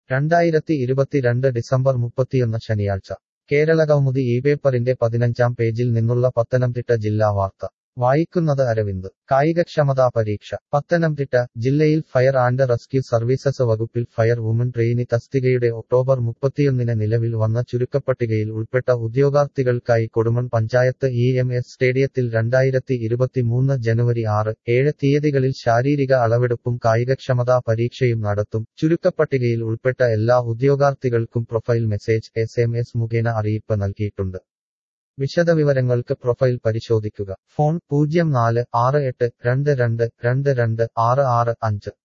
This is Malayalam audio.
രണ്ടായിരത്തി ഇരുപത്തിരണ്ട് ഡിസംബർ മുപ്പത്തിയൊന്ന് ശനിയാഴ്ച കേരളകൗമുദി ഈ പേപ്പറിന്റെ പതിനഞ്ചാം പേജിൽ നിന്നുള്ള പത്തനംതിട്ട ജില്ലാ വാർത്ത വായിക്കുന്നത് അരവിന്ദ് കായികക്ഷമതാ പരീക്ഷ പത്തനംതിട്ട ജില്ലയിൽ ഫയർ ആൻഡ് റെസ്ക്യൂ സർവീസസ് വകുപ്പിൽ ഫയർ വുമൺ ട്രെയിനി തസ്തികയുടെ ഒക്ടോബർ മുപ്പത്തിയൊന്നിന് നിലവിൽ വന്ന ചുരുക്കപ്പട്ടികയിൽ ഉൾപ്പെട്ട ഉദ്യോഗാർത്ഥികൾക്കായി Kodumon panchayat E M S സ്റ്റേഡിയത്തിൽ രണ്ടായിരത്തി ഇരുപത്തിമൂന്ന് ജനുവരി ആറ് ഏഴ് തീയതികളിൽ ശാരീരിക അളവെടുപ്പും കായികക്ഷമതാ പരീക്ഷയും നടത്തും ചുരുക്കപ്പട്ടികയിൽ ഉൾപ്പെട്ട എല്ലാ ഉദ്യോഗാർത്ഥികൾക്കും profile message S M S മുഖേന അറിയിപ്പ് നൽകിയിട്ടുണ്ട് വിശദവിവരങ്ങൾക്ക് പ്രൊഫൈൽ പരിശോധിക്കുക ഫോൺ പൂജ്യം നാല് ആറ് എട്ട് രണ്ട് രണ്ട് രണ്ട് രണ്ട് ആറ് ആറ് അഞ്ച്